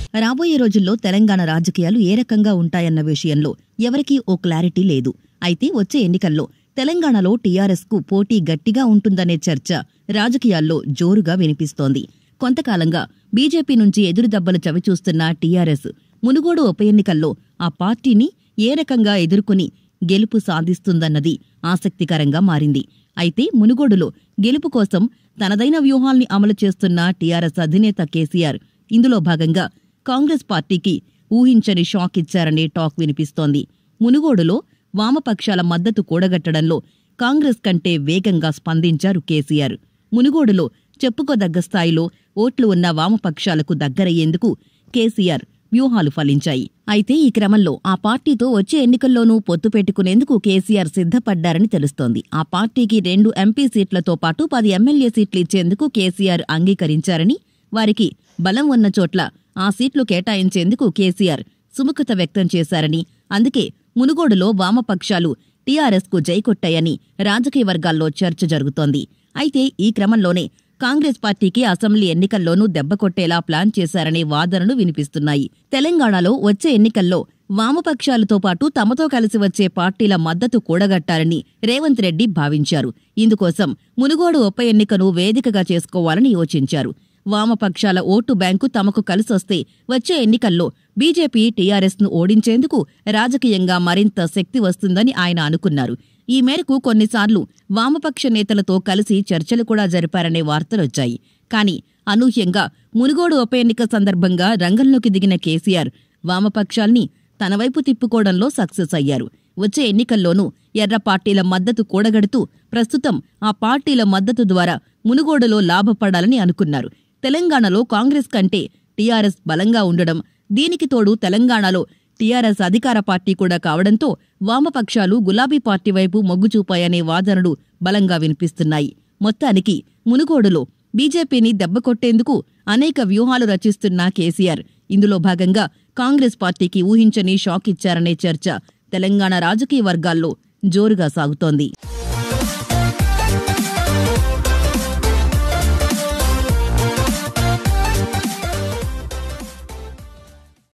రాబోయే రోజుల్లో తెలంగాణ రాజకీయాలు ఏ రకంగా ఉంటాయన్న విషయంలో ఎవరికీ ఓ క్లారిటీ లేదు అయితే వచ్చే ఎన్నికల్లో తెలంగాణలో టీఆర్ఎస్ కు పోటీ గట్టిగా ఉంటుందనే చర్చ రాజకీయాల్లో జోరుగా వినిపిస్తోంది కొంతకాలంగా బీజేపీ నుంచి ఎదురుదెబ్బలు చవిచూస్తున్న టీఆర్ఎస్ మునుగోడు ఉప ఎన్నికల్లో ఆ పార్టీని ఏ రకంగా ఎదుర్కొని గెలుపు సాధిస్తుందన్నది ఆసక్తికరంగా మారింది అయితే మునుగోడులో గెలుపు కోసం తనదైన వ్యూహాల్ని అమలు చేస్తున్న టీఆర్ఎస్ అధినేత కేసీఆర్ ఇందులో భాగంగా కాంగ్రెస్ పార్టీకి ఊహించని షాక్ ఇచ్చారనే టాక్ వినిపిస్తోంది మునుగోడులో వామపక్షాల మద్దతు కూడగట్టడంలో కాంగ్రెస్ కంటే వేగంగా స్పందించారు కేసీఆర్ మునుగోడులో చెప్పుకోదగ్గ స్థాయిలో ఓట్లు ఉన్న వామపక్షాలకు దగ్గరయ్యేందుకు కేసీఆర్ వ్యూహాలు ఫలించాయి అయితే ఈ క్రమంలో ఆ పార్టీతో వచ్చే ఎన్నికల్లోనూ పొత్తు పెట్టుకునేందుకు కేసీఆర్ సిద్ధపడ్డారని తెలుస్తోంది ఆ పార్టీకి రెండు ఎంపీ సీట్లతో పాటు పది ఎమ్మెల్యే సీట్లు ఇచ్చేందుకు కేసీఆర్ అంగీకరించారని వారికి బలం ఉన్న చోట్ల ఆ సీట్లు కేటాయించేందుకు కేసీఆర్ సుముఖత వ్యక్తం చేశారని అందుకే మునుగోడులో వామపక్షాలు టీఆర్ఎస్ కు జైకొట్టాయని రాజకీయ వర్గాల్లో చర్చ జరుగుతోంది అయితే ఈ క్రమంలోనే కాంగ్రెస్ పార్టీకి అసెంబ్లీ ఎన్నికల్లోనూ దెబ్బకొట్టేలా ప్లాన్ చేశారనే వాదనలు వినిపిస్తున్నాయి తెలంగాణలో వచ్చే ఎన్నికల్లో వామపక్షాలతో పాటు తమతో కలిసి వచ్చే పార్టీల మద్దతు కూడగట్టాలని రేవంత్ రెడ్డి భావించారు ఇందుకోసం మునుగోడు ఉప ఎన్నికను వేదికగా చేసుకోవాలని యోచించారు వామపక్షాల ఓటు బ్యాంకు తమకు కలిసొస్తే వచ్చే ఎన్నికల్లో బీజేపీ టీఆర్ఎస్ ను ఓడించేందుకు రాజకీయంగా మరింత శక్తి వస్తుందని ఆయన అనుకున్నారు ఈ మేరకు కొన్నిసార్లు వామపక్ష నేతలతో కలిసి చర్చలు కూడా జరిపారనే వార్తలొచ్చాయి కానీ అనూహ్యంగా మునుగోడు ఉప ఎన్నిక సందర్భంగా రంగంలోకి దిగిన కేసీఆర్ వామపక్షాల్ని తన వైపు తిప్పుకోవడంలో సక్సెస్ అయ్యారు వచ్చే ఎన్నికల్లోనూ ఎర్ర పార్టీల మద్దతు కూడగడుతూ ప్రస్తుతం ఆ పార్టీల మద్దతు ద్వారా మునుగోడులో లాభపడాలని అనుకున్నారు తెలంగాణలో కాంగ్రెస్ కంటే టీఆర్ఎస్ బలంగా ఉండడం దీనికి తోడు తెలంగాణలో టీఆర్ఎస్ అధికార పార్టీ కూడా కావడంతో వామపక్షాలు గులాబీ పార్టీ వైపు మొగ్గు చూపాయనే వాదనలు బలంగా వినిపిస్తున్నాయి మొత్తానికి మునుగోడులో బీజేపీని దెబ్బకొట్టేందుకు అనేక వ్యూహాలు రచిస్తున్న కేసీఆర్ ఇందులో భాగంగా కాంగ్రెస్ పార్టీకి ఊహించని షాక్ ఇచ్చారనే చర్చ తెలంగాణ రాజకీయ వర్గాల్లో జోరుగా సాగుతోంది